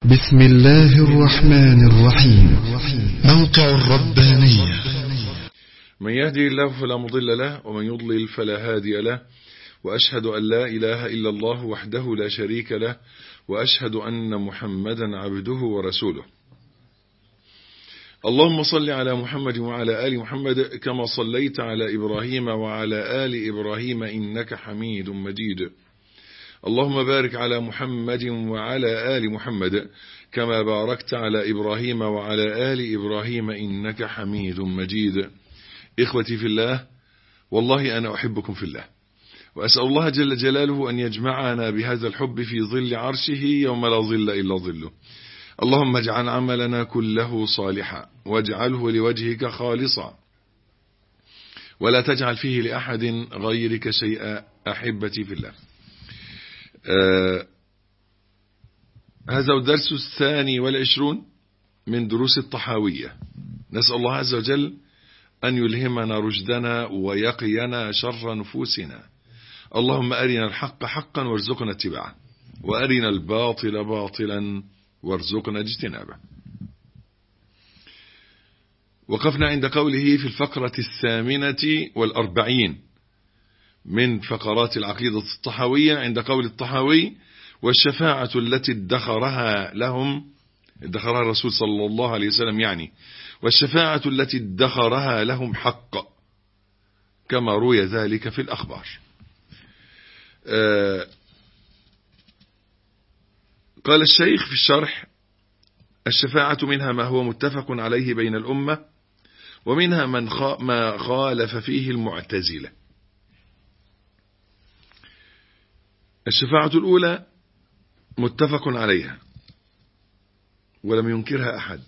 بسم الله الرحمن الرحيم موقع الربانية من يهدي الله فلا مضل له ومن يضلل فلا هادي له وأشهد أن لا إله إلا الله وحده لا شريك له وأشهد أن محمدا عبده ورسوله اللهم صل على محمد وعلى آل محمد كما صليت على إبراهيم وعلى آل إبراهيم إنك حميد مجيد اللهم بارك على محمد وعلى آل محمد كما باركت على إبراهيم وعلى آل إبراهيم إنك حميد مجيد إخوتي في الله والله أنا أحبكم في الله وأسأل الله جل جلاله أن يجمعنا بهذا الحب في ظل عرشه يوم لا ظل إلا ظله اللهم اجعل عملنا كله صالحا واجعله لوجهك خالصا ولا تجعل فيه لأحد غيرك شيئا أحبتي في الله آه هذا الدرس الثاني والعشرون من دروس الطحاوية نسأل الله عز وجل أن يلهمنا رشدنا ويقينا شر نفوسنا اللهم أرنا الحق حقا وارزقنا اتباعه وأرنا الباطل باطلا وارزقنا اجتنابه وقفنا عند قوله في الفقرة الثامنة والأربعين من فقرات العقيدة الطحاوية عند قول الطحاوي والشفاعة التي ادخرها لهم ادخرها الرسول صلى الله عليه وسلم يعني والشفاعة التي ادخرها لهم حق كما روي ذلك في الأخبار آه قال الشيخ في الشرح الشفاعة منها ما هو متفق عليه بين الأمة ومنها من ما خالف فيه المعتزلة الشفاعة الأولى متفق عليها ولم ينكرها أحد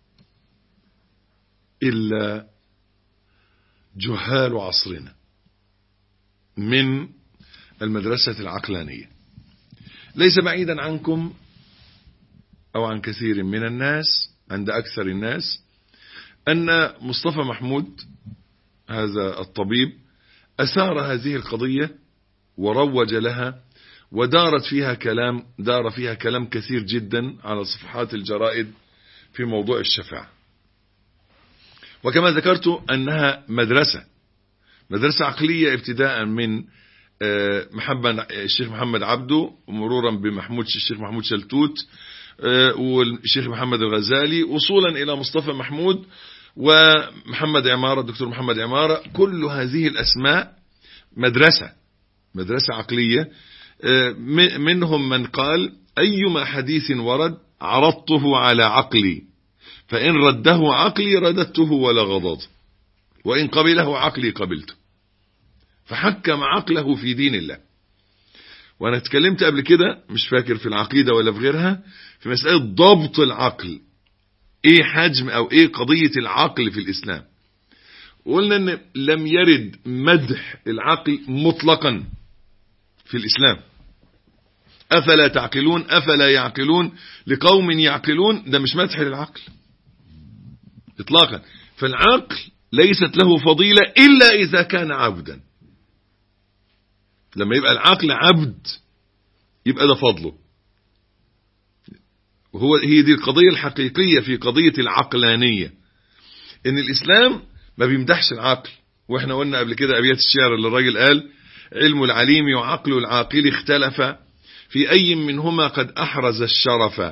إلا جهال عصرنا من المدرسة العقلانية ليس بعيدا عنكم أو عن كثير من الناس عند أكثر الناس أن مصطفى محمود هذا الطبيب أثار هذه القضية وروج لها ودارت فيها كلام دار فيها كلام كثير جدا على صفحات الجرائد في موضوع الشفاعة وكما ذكرت أنها مدرسة مدرسة عقلية ابتداء من محمد الشيخ محمد عبده مرورا بمحمود الشيخ محمود شلتوت والشيخ محمد الغزالي وصولا إلى مصطفى محمود ومحمد عمارة الدكتور محمد عمارة كل هذه الأسماء مدرسة مدرسة عقلية منهم من قال أيما حديث ورد عرضته على عقلي فإن رده عقلي رددته ولا غضض وإن قبله عقلي قبلته فحكم عقله في دين الله وانا اتكلمت قبل كده مش فاكر في العقيدة ولا في غيرها في مسألة ضبط العقل ايه حجم او ايه قضية العقل في الاسلام وقلنا ان لم يرد مدح العقل مطلقا في الاسلام افلا تعقلون افلا يعقلون لقوم يعقلون ده مش مدح للعقل اطلاقا فالعقل ليست له فضيلة الا اذا كان عبدا لما يبقى العقل عبد يبقى ده فضله وهو هي دي القضية الحقيقية في قضية العقلانية ان الاسلام ما بيمدحش العقل واحنا قلنا قبل كده ابيات الشعر اللي الراجل قال علم العليم وعقل العاقل اختلف في اي منهما قد احرز الشرف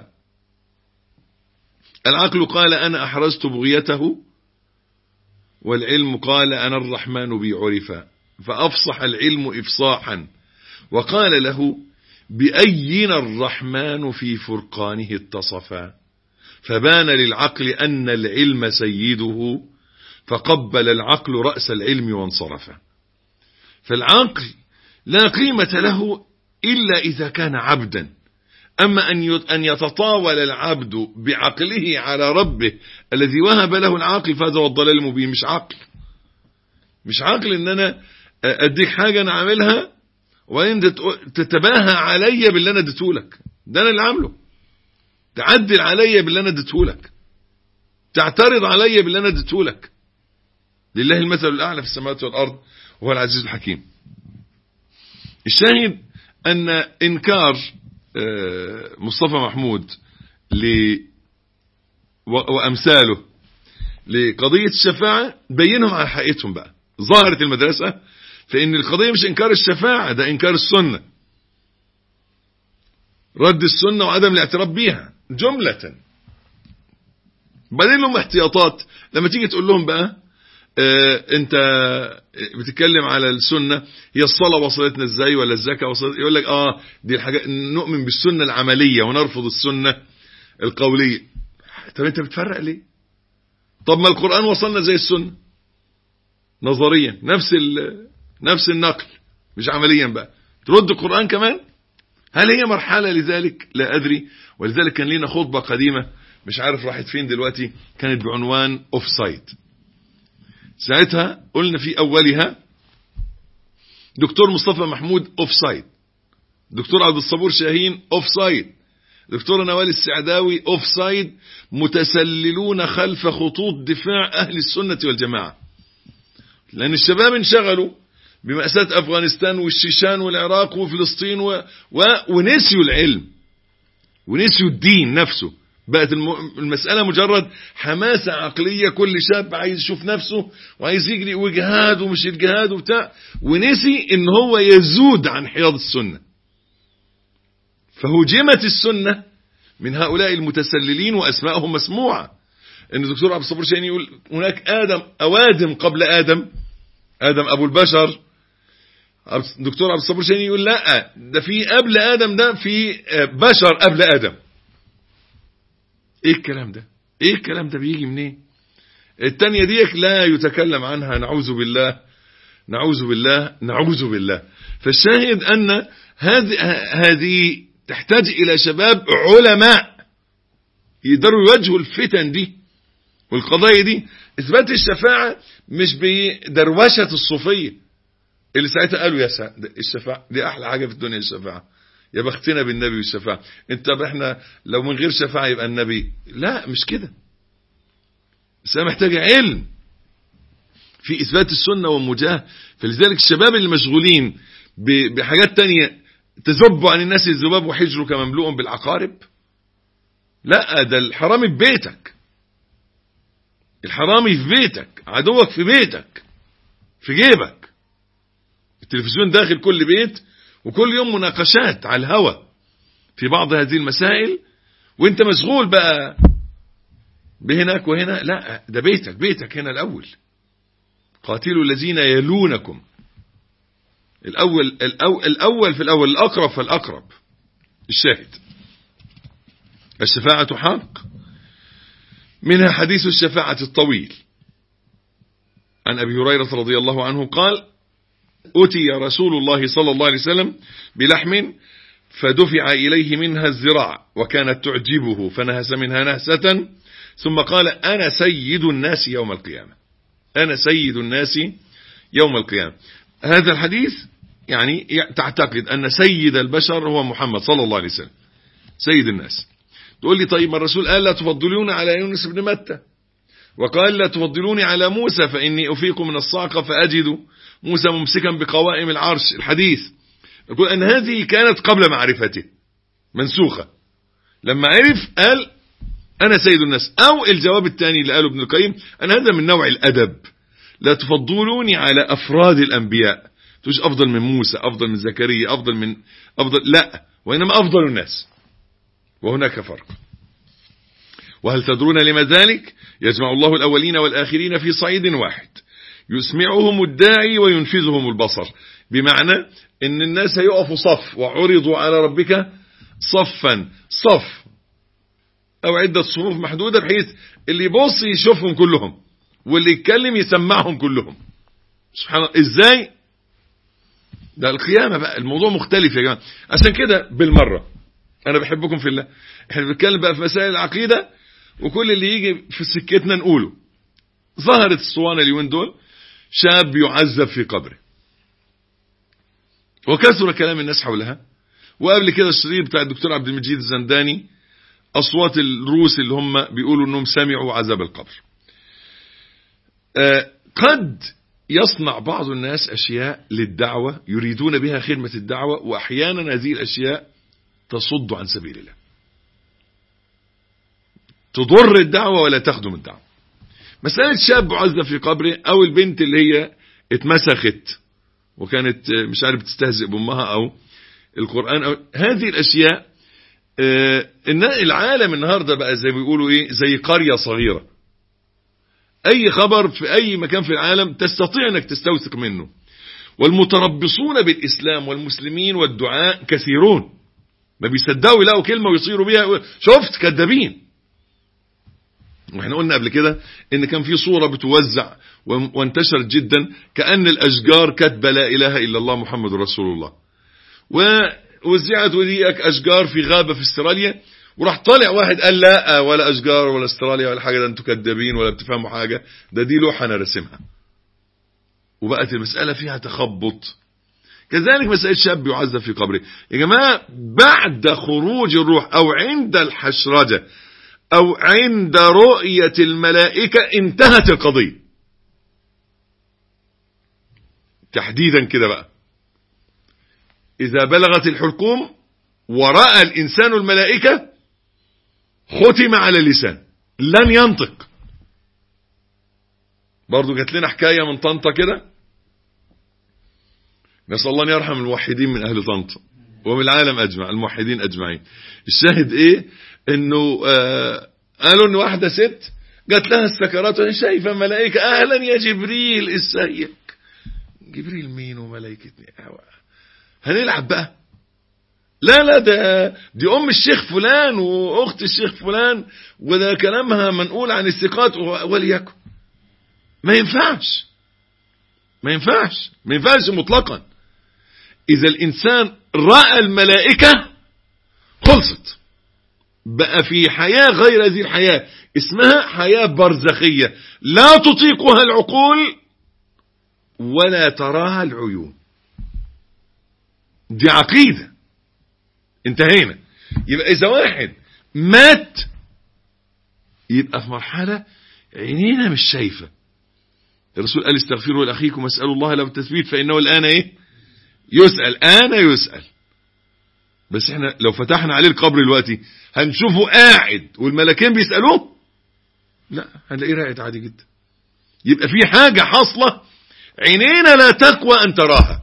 العقل قال انا احرزت بغيته والعلم قال انا الرحمن بي عرفا فأفصح العلم إفصاحا وقال له بأينا الرحمن في فرقانه اتصفا فبان للعقل أن العلم سيده فقبل العقل رأس العلم وانصرفا فالعقل لا قيمة له إلا إذا كان عبدا أما أن يتطاول العبد بعقله على ربه الذي وهب له العقل فهذا هو الضلال المبين مش عقل مش عقل ان انا اديك حاجة انا عاملها وانت تتباهى عليا باللي انا اديته لك ده انا اللي عامله تعدل عليا باللي انا اديته لك تعترض عليا باللي انا اديته لك لله المثل الاعلى في السماوات والارض وهو العزيز الحكيم الشاهد ان انكار مصطفى محمود ل وأمثاله لقضية الشفاعة بينهم على حقيقتهم بقى ظهرت المدرسة فإن القضية مش إنكار الشفاعة ده إنكار السنة رد السنة وعدم الاعتراف بيها جملة بعدين لهم احتياطات لما تيجي تقول لهم بقى اه انت بتتكلم على السنة هي الصلاة وصلتنا ازاي ولا الزكاة وصلت يقول لك اه دي الحاجة نؤمن بالسنة العملية ونرفض السنة القولية طب انت بتفرق ليه طب ما القرآن وصلنا زي السنة نظريا نفس نفس النقل مش عمليا بقى ترد القرآن كمان هل هي مرحلة لذلك لا أدري ولذلك كان لنا خطبة قديمة مش عارف راحت فين دلوقتي كانت بعنوان اوف سايد ساعتها قلنا في أولها دكتور مصطفى محمود اوف سايد دكتور عبد الصبور شاهين اوف سايد دكتور نوال السعداوي اوف سايد متسللون خلف خطوط دفاع أهل السنة والجماعة لأن الشباب انشغلوا بمأساة أفغانستان والشيشان والعراق وفلسطين و... و... ونسيوا العلم ونسيوا الدين نفسه بقت المسألة مجرد حماسة عقلية كل شاب عايز يشوف نفسه وعايز يجري وجهاد ومش الجهاد وبتاع ونسي ان هو يزود عن حياض السنة فهجمت السنة من هؤلاء المتسللين وأسمائهم مسموعة ان الدكتور عبد الصبور شاهين يقول هناك آدم أوادم قبل آدم آدم أبو البشر دكتور عبد الصبور شاهين يقول لا ده في قبل آدم ده في بشر قبل آدم ايه الكلام ده ايه الكلام ده بيجي منين إيه؟ التانية ديك لا يتكلم عنها نعوذ بالله نعوذ بالله نعوذ بالله فالشاهد أن هذه هذه تحتاج إلى شباب علماء يقدروا يواجهوا الفتن دي والقضايا دي إثبات الشفاعة مش بدروشة الصوفية اللي ساعتها قالوا يا سا الشفاعة دي أحلى حاجة في الدنيا الشفاعة يا بختنا بالنبي والشفاعة انت احنا لو من غير شفاعة يبقى النبي لا مش كده بس محتاج علم في إثبات السنة والمجاه فلذلك الشباب اللي مشغولين بحاجات تانية تذب عن الناس الذباب وحجرك مملوء بالعقارب لا ده الحرامي في بيتك الحرامي في بيتك عدوك في بيتك في جيبك التلفزيون داخل كل بيت وكل يوم مناقشات على الهوى في بعض هذه المسائل وانت مشغول بقى بهناك وهنا لا ده بيتك بيتك هنا الأول قاتلوا الذين يلونكم الأول, الأول, الأول في الأول الأقرب فالأقرب الشاهد الشفاعة حق منها حديث الشفاعة الطويل عن أبي هريرة رضي الله عنه قال أتي رسول الله صلى الله عليه وسلم بلحم فدفع إليه منها الزراع وكانت تعجبه فنهس منها نهسة ثم قال أنا سيد الناس يوم القيامة أنا سيد الناس يوم القيامة هذا الحديث يعني تعتقد أن سيد البشر هو محمد صلى الله عليه وسلم سيد الناس تقول لي طيب ما الرسول قال لا تفضلون على يونس بن متى وقال لا تفضلوني على موسى فإني أفيق من الصعقة فأجد موسى ممسكا بقوائم العرش الحديث يقول أن هذه كانت قبل معرفته منسوخة لما عرف قال أنا سيد الناس أو الجواب الثاني اللي قاله ابن القيم أن هذا من نوع الأدب لا تفضلوني على أفراد الأنبياء تقولش أفضل من موسى أفضل من زكريا أفضل من أفضل لا وإنما أفضل الناس وهناك فرق وهل تدرون لما ذلك يجمع الله الأولين والآخرين في صعيد واحد يسمعهم الداعي وينفذهم البصر بمعنى ان الناس هيقفوا صف وعرضوا على ربك صفا صف او عدة صفوف محدودة بحيث اللي يبص يشوفهم كلهم واللي يتكلم يسمعهم كلهم سبحان الله ازاي ده القيامة بقى الموضوع مختلف يا جماعة عشان كده بالمرة انا بحبكم في الله احنا بنتكلم بقى في مسائل العقيدة وكل اللي يجي في سكتنا نقوله ظهرت الصوانة اليومين دول شاب يعذب في قبره وكثر كلام الناس حولها وقبل كده الشريط بتاع الدكتور عبد المجيد الزنداني أصوات الروس اللي هم بيقولوا أنهم سمعوا عذاب القبر آه قد يصنع بعض الناس أشياء للدعوة يريدون بها خدمة الدعوة وأحيانا هذه الأشياء تصد عن سبيل الله تضر الدعوة ولا تخدم الدعوة مسألة شاب عزل في قبره او البنت اللي هي اتمسخت وكانت مش عارف تستهزئ بامها او القرآن أو هذه الاشياء آه ان العالم النهاردة بقى زي ما بيقولوا ايه زي قرية صغيرة اي خبر في اي مكان في العالم تستطيع انك تستوثق منه والمتربصون بالاسلام والمسلمين والدعاء كثيرون ما بيصدقوا يلاقوا كلمة ويصيروا بيها شفت كذابين واحنا قلنا قبل كده ان كان في صورة بتوزع وانتشرت جدا كأن الاشجار كاتبه لا اله الا الله محمد رسول الله ووزعت وديك اشجار في غابة في استراليا وراح طالع واحد قال لا ولا اشجار ولا استراليا ولا حاجة ده انتوا كدابين ولا بتفهموا حاجة ده دي لوحة انا رسمها وبقت المسألة فيها تخبط كذلك مسألة شاب يعذب في قبره يا جماعة بعد خروج الروح او عند الحشرجة او عند رؤية الملائكة انتهت القضية تحديدا كده بقى اذا بلغت الحلقوم ورأى الانسان الملائكة ختم على اللسان لن ينطق برضو جات لنا حكاية من طنطا كده نسأل الله ان يرحم الموحدين من اهل طنطا ومن العالم اجمع الموحدين اجمعين الشاهد ايه انه آه قالوا ان واحدة ست جات لها السكرات وهي شايفة ملائكة اهلا يا جبريل ازيك جبريل مين وملائكة هنلعب بقى لا لا ده دي ام الشيخ فلان واخت الشيخ فلان وده كلامها منقول عن الثقات وليكن ما ينفعش ما ينفعش ما ينفعش مطلقا اذا الانسان رأى الملائكة خلصت بقى في حياة غير هذه الحياة اسمها حياة برزخية لا تطيقها العقول ولا تراها العيون دي عقيدة انتهينا يبقى اذا واحد مات يبقى في مرحلة عينينا مش شايفة الرسول قال استغفروا لأخيكم واسألوا الله له التثبيت فإنه الآن ايه يسأل آن يسأل بس احنا لو فتحنا عليه القبر دلوقتي هنشوفه قاعد والملكين بيسألوه لا هنلاقيه راقد عادي جدا يبقى في حاجة حاصلة عينينا لا تقوى أن تراها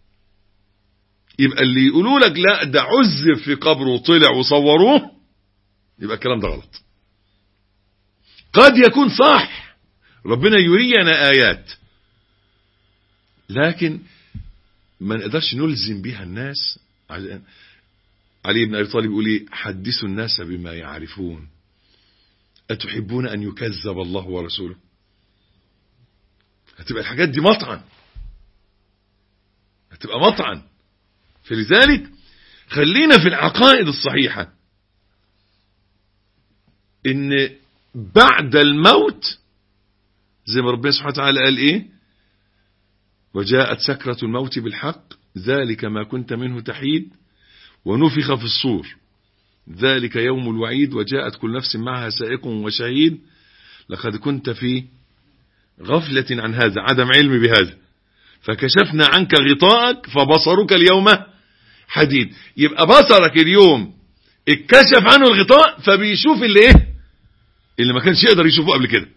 يبقى اللي يقولوا لك لا ده عذب في قبره وطلع وصوروه يبقى الكلام ده غلط قد يكون صح ربنا يرينا آيات لكن ما نقدرش نلزم بها الناس علي بن أبي طالب يقول ايه حدثوا الناس بما يعرفون أتحبون أن يكذب الله ورسوله هتبقى الحاجات دي مطعن هتبقى مطعن فلذلك خلينا في العقائد الصحيحة ان بعد الموت زي ما ربنا سبحانه وتعالى قال ايه وجاءت سكرة الموت بالحق ذلك ما كنت منه تحيد ونفخ في الصور ذلك يوم الوعيد وجاءت كل نفس معها سائق وشهيد لقد كنت في غفلة عن هذا عدم علم بهذا فكشفنا عنك غطاءك فبصرك اليوم حديد يبقى بصرك اليوم اتكشف عنه الغطاء فبيشوف اللي ايه اللي ما كانش يقدر يشوفه قبل كده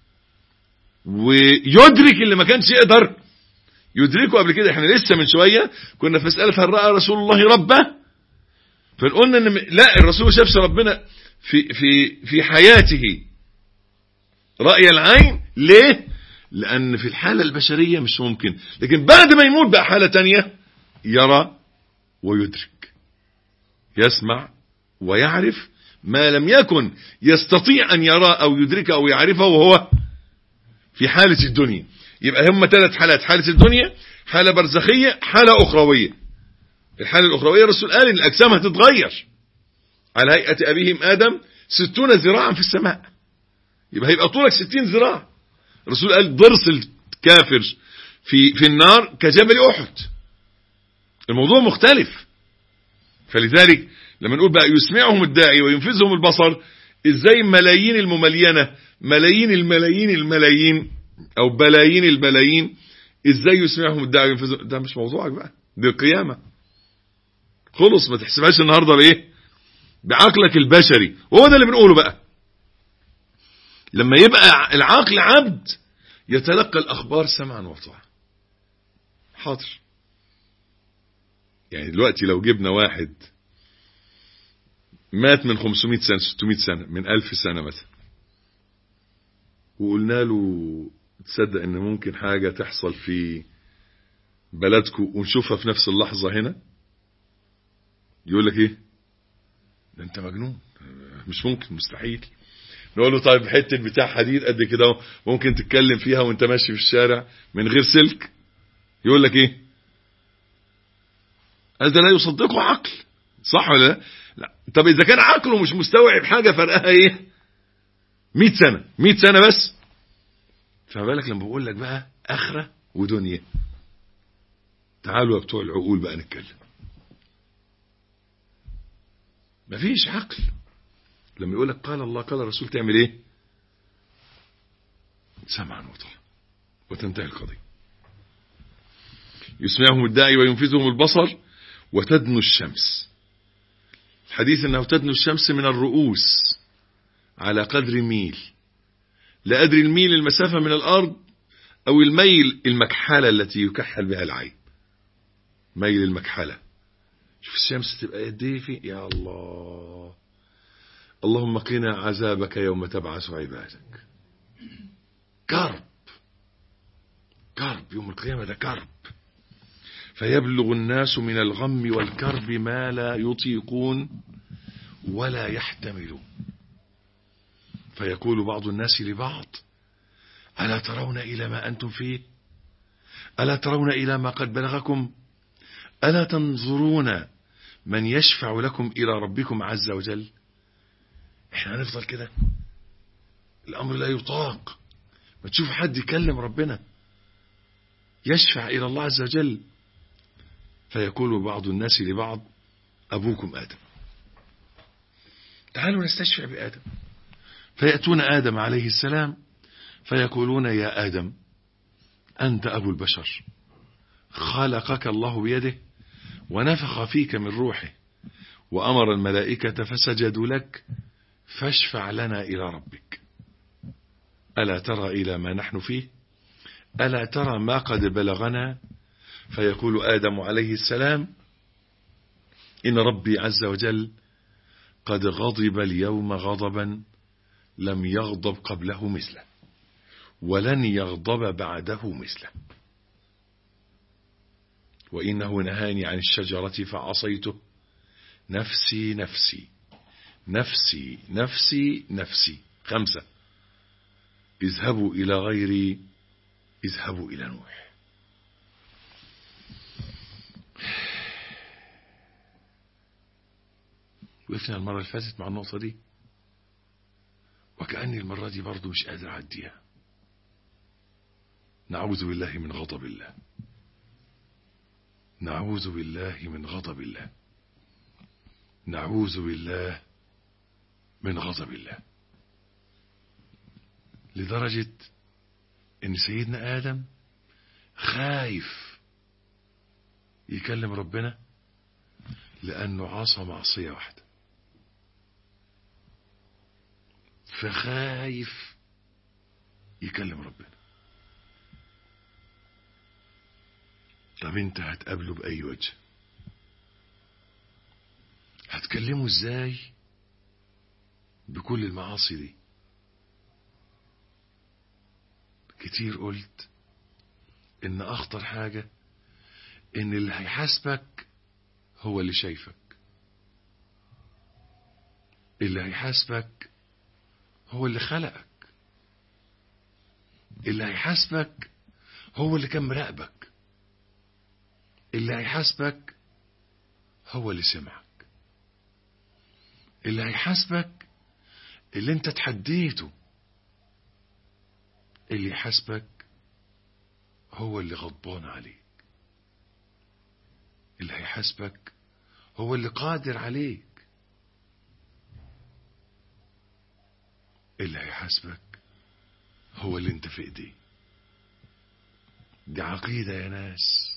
ويدرك اللي ما كانش يقدر يدركه قبل كده احنا لسه من شوية كنا في مسألة هل رأى رسول الله ربه فقلنا ان لا الرسول شافش ربنا في في في حياته رأي العين ليه لأن في الحالة البشرية مش ممكن لكن بعد ما يموت بقى حالة تانية يرى ويدرك يسمع ويعرف ما لم يكن يستطيع أن يرى أو يدرك أو يعرفه وهو في حالة الدنيا يبقى هم ثلاث حالات حالة الدنيا حالة برزخية حالة أخروية الحالة الأخروية الرسول قال إن الأجسام هتتغير على هيئة أبيهم آدم ستون ذراعا في السماء يبقى هيبقى طولك ستين ذراع الرسول قال ضرس الكافر في في النار كجبل أحد الموضوع مختلف فلذلك لما نقول بقى يسمعهم الداعي وينفذهم البصر ازاي ملايين المملينة ملايين الملايين الملايين او بلايين البلايين ازاي يسمعهم الداعي وينفذهم ده مش موضوعك بقى دي القيامة خلص ما تحسبهاش النهاردة بايه بعقلك البشري وهو ده اللي بنقوله بقى لما يبقى العقل عبد يتلقى الأخبار سمعا وطاعة حاضر يعني دلوقتي لو جبنا واحد مات من 500 سنة 600 سنة من 1000 سنة مثلا وقلنا له تصدق ان ممكن حاجة تحصل في بلدكم ونشوفها في نفس اللحظة هنا يقول لك ايه ده انت مجنون مش ممكن مستحيل نقول له طيب حتة بتاع حديد قد كده اهو ممكن تتكلم فيها وانت ماشي في الشارع من غير سلك يقول لك ايه هذا لا يصدقه عقل صح ولا لا لا طب اذا كان عقله مش مستوعب حاجة فرقها ايه 100 سنة 100 سنة بس فما بالك لما بقول لك بقى اخرة ودنيا تعالوا يا بتوع العقول بقى نتكلم مفيش عقل لما يقول لك قال الله قال الرسول تعمل ايه سمعا وطاعة وتنتهي القضية يسمعهم الداعي وينفذهم البصر وتدنو الشمس الحديث انه تدنو الشمس من الرؤوس على قدر ميل لا أدري الميل المسافة من الأرض أو الميل المكحلة التي يكحل بها العين ميل المكحلة شوف الشمس تبقى قد ايه في يا الله اللهم قنا عذابك يوم تبعث عبادك كرب كرب يوم القيامة ده كرب فيبلغ الناس من الغم والكرب ما لا يطيقون ولا يحتملون فيقول بعض الناس لبعض ألا ترون إلى ما أنتم فيه ألا ترون إلى ما قد بلغكم ألا تنظرون من يشفع لكم إلى ربكم عز وجل احنا هنفضل كده الأمر لا يطاق ما تشوف حد يكلم ربنا يشفع إلى الله عز وجل فيقول بعض الناس لبعض أبوكم آدم تعالوا نستشفع بآدم فيأتون آدم عليه السلام فيقولون يا آدم أنت أبو البشر خلقك الله بيده ونفخ فيك من روحه وأمر الملائكة فسجدوا لك فاشفع لنا إلى ربك ألا ترى إلى ما نحن فيه ألا ترى ما قد بلغنا فيقول آدم عليه السلام إن ربي عز وجل قد غضب اليوم غضبا لم يغضب قبله مثله ولن يغضب بعده مثله وإنه نهاني عن الشجرة فعصيته نفسي نفسي نفسي نفسي نفسي خمسة اذهبوا إلى غيري اذهبوا إلى نوح وقفنا المرة اللي فاتت مع النقطة دي وكأني المرة دي برضو مش قادر أعديها نعوذ بالله من غضب الله نعوذ بالله من غضب الله نعوذ بالله من غضب الله لدرجة ان سيدنا آدم خايف يكلم ربنا لأنه عصى معصية واحدة فخايف يكلم ربنا طب انت هتقابله بأي وجه هتكلمه ازاي بكل المعاصي دي كتير قلت ان اخطر حاجة ان اللي هيحاسبك هو اللي شايفك اللي هيحاسبك هو اللي خلقك اللي هيحاسبك هو اللي كان مراقبك اللي هيحاسبك هو اللي سمعك اللي هيحاسبك اللي انت تحديته اللي يحاسبك هو اللي غضبان عليك اللي هيحاسبك هو اللي قادر عليك اللي هيحاسبك هو اللي انت في ايديه دي عقيدة يا ناس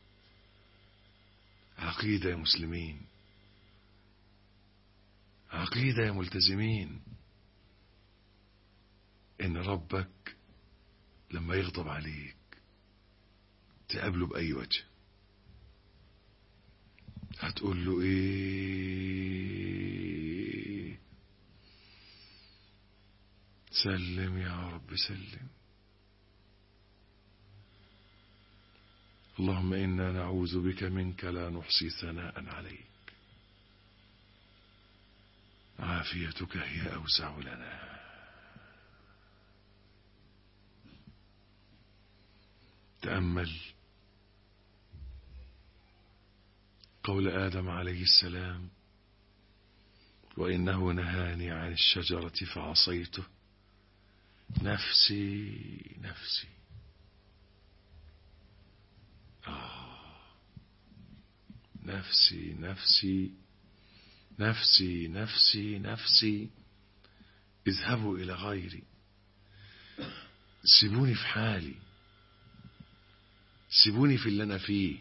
عقيدة يا مسلمين عقيدة يا ملتزمين ان ربك لما يغضب عليك تقابله بأي وجه هتقول له ايه سلم يا رب سلم اللهم إنا نعوذ بك منك لا نحصي ثناء عليك عافيتك هي أوسع لنا تأمل قول آدم عليه السلام وإنه نهاني عن الشجرة فعصيته نفسي نفسي آه نفسي نفسي نفسي نفسي نفسي اذهبوا إلى غيري سيبوني في حالي سيبوني في اللي أنا فيه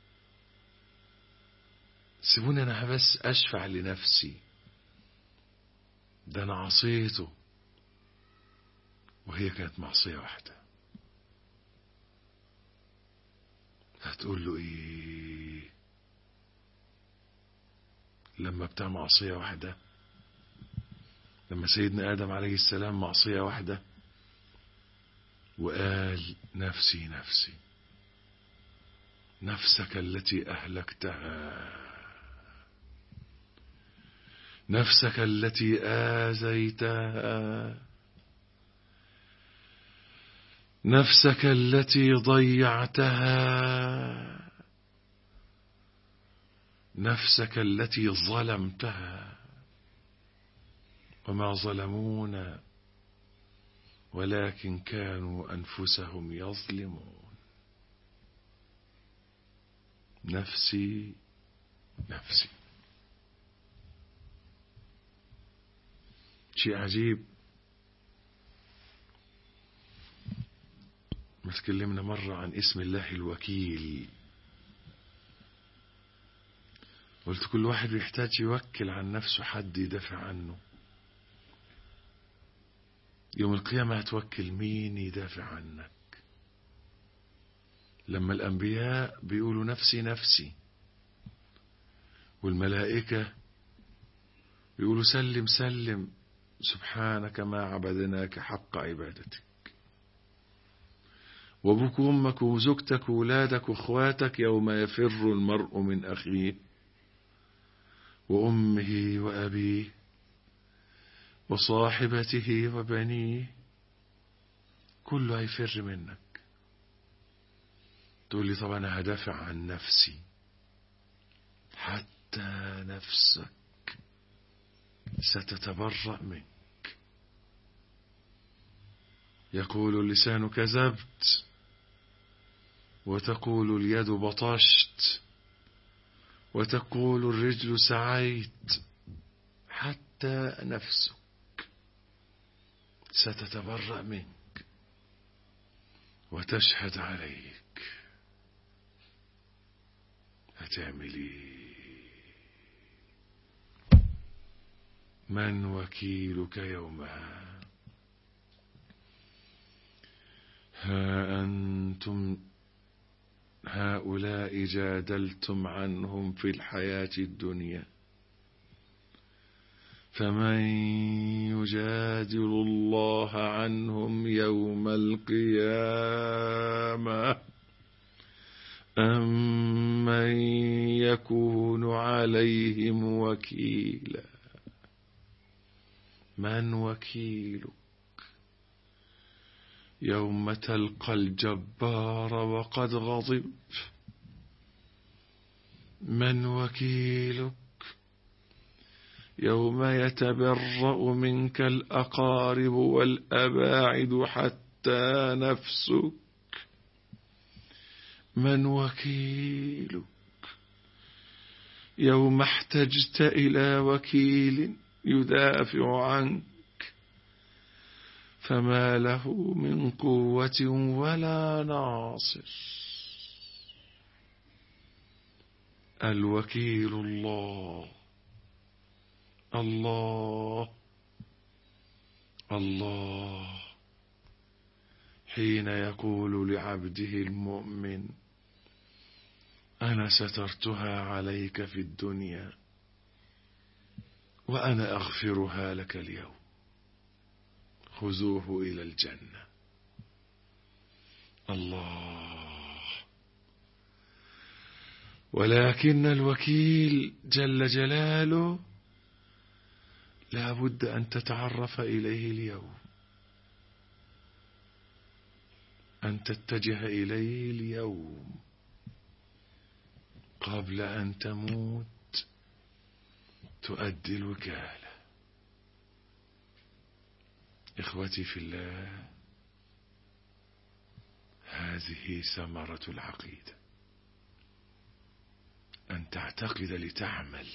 سيبوني أنا بس أشفع لنفسي ده أنا عصيته وهي كانت معصية واحدة هتقول له ايه لما بتاع معصية واحدة لما سيدنا آدم عليه السلام معصية واحدة وقال نفسي نفسي نفسك التي أهلكتها نفسك التي آذيتها نفسك التي ضيعتها نفسك التي ظلمتها وما ظلمونا ولكن كانوا أنفسهم يظلمون نفسي نفسي شيء عجيب ما تكلمنا مرة عن اسم الله الوكيل قلت كل واحد بيحتاج يوكل عن نفسه حد يدافع عنه يوم القيامة هتوكل مين يدافع عنك لما الأنبياء بيقولوا نفسي نفسي والملائكة بيقولوا سلم سلم سبحانك ما عبدناك حق عبادتك وابوك وامك وزوجتك وولادك واخواتك يوم يفر المرء من اخيه وامه وابيه وصاحبته وبنيه كله هيفر منك تقول لي طبعا انا هدافع عن نفسي حتى نفسك ستتبرأ منك يقول اللسان كذبت وتقول اليد بطشت وتقول الرجل سعيت حتى نفسك ستتبرأ منك وتشهد عليك هتعمل ايه من وكيلك يومها ها أنتم هؤلاء جادلتم عنهم في الحياة الدنيا فمن يجادل الله عنهم يوم القيامة أم من يكون عليهم وكيلا من وكيلك يوم تلقى الجبار وقد غضب من وكيلك يوم يتبرأ منك الأقارب والأباعد حتى نفسك من وكيلك يوم احتجت إلى وكيل يدافع عنك فما له من قوة ولا ناصر الوكيل الله الله الله حين يقول لعبده المؤمن أنا سترتها عليك في الدنيا وأنا أغفرها لك اليوم خذوه إلى الجنة الله ولكن الوكيل جل جلاله لا بد أن تتعرف إليه اليوم أن تتجه إليه اليوم قبل أن تموت تؤدي الوكالة إخوتي في الله هذه ثمرة العقيدة أن تعتقد لتعمل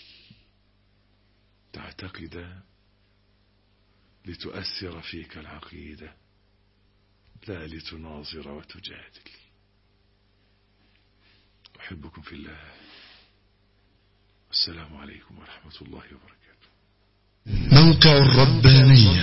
تعتقد لتؤثر فيك العقيدة لا لتناظر وتجادل أحبكم في الله السلام عليكم ورحمة الله وبركاته موقع الربانية